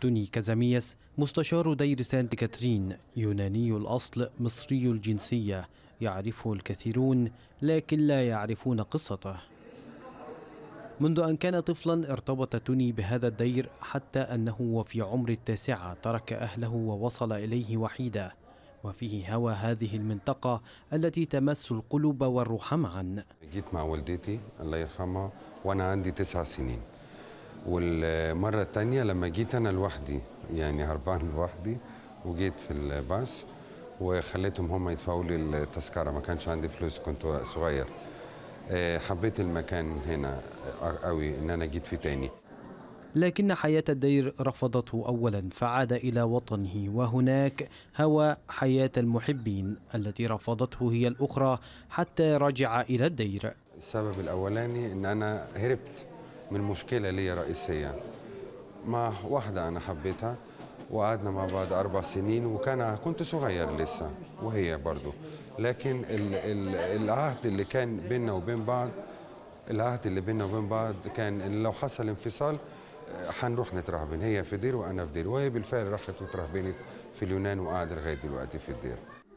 توني كازامياس مستشار دير سانت كاترين يوناني الأصل مصري الجنسية يعرفه الكثيرون لكن لا يعرفون قصته منذ أن كان طفلا ارتبط توني بهذا الدير حتى أنه وفي عمر التاسعة ترك أهله ووصل إليه وحيدا وفيه هوى هذه المنطقة التي تمس القلوب والروح معا جيت مع والدتي الله يرحمها وأنا عندي تسع سنين والمرة الثانية لما جيت أنا لوحدي يعني هربان لوحدي وجيت في الباص وخليتهم هم يدفعوا لي التذكرة ما كانش عندي فلوس كنت صغير آه، حبيت المكان هنا قوي ان انا جيت فيه تاني لكن حياة الدير رفضته أولا فعاد إلى وطنه وهناك هوى حياة المحبين التي رفضته هي الأخرى حتى رجع إلى الدير السبب الاولاني ان انا هربت من مشكله ليا رئيسيه مع واحده انا حبيتها وقعدنا مع بعض اربع سنين وكان كنت صغير لسه وهي برضو لكن ال ال العهد اللي كان بيننا وبين بعض العهد اللي بيننا وبين بعض كان إن لو حصل انفصال آه، هنروح نترهبن هي في دير وانا في دير وهي بالفعل راحت وترهبنت في اليونان وقاعده لغايه دلوقتي في الدير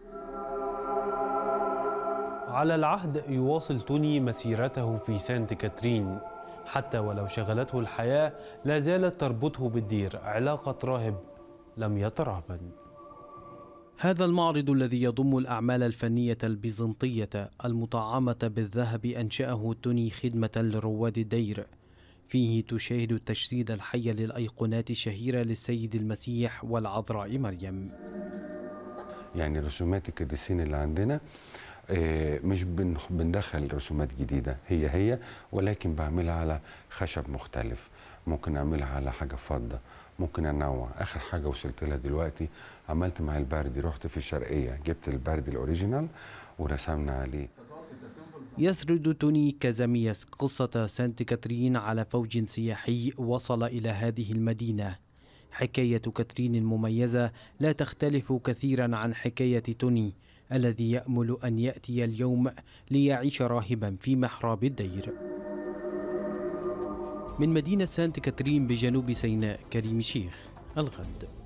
على العهد يواصل توني مسيرته في سانت كاترين حتى ولو شغلته الحياة لا زالت تربطه بالدير علاقة راهب لم يترهبن هذا المعرض الذي يضم الأعمال الفنية البيزنطية المطعمة بالذهب أنشأه توني خدمة لرواد الدير فيه تشاهد التجسيد الحي للأيقونات الشهيرة للسيد المسيح والعذراء مريم يعني رسومات القديسين اللي عندنا آه، مش بن- بندخل رسومات جديدة هي هي ولكن بعملها على خشب مختلف ممكن أعملها على حاجة فضة ممكن أنوع آخر حاجة وصلت لها دلوقتي عملت مع البردي رحت في الشرقية جبت البردي الأوريجينال ورسمنا عليه يسرد توني كازامياس قصة سانت كاترين على فوج سياحي وصل إلى هذه المدينة حكاية كاترين المميزة لا تختلف كثيرا عن حكاية توني الذي يأمل أن يأتي اليوم ليعيش راهبا في محراب الدير من مدينة سانت كاترين بجنوب سيناء كريم شيخ الغد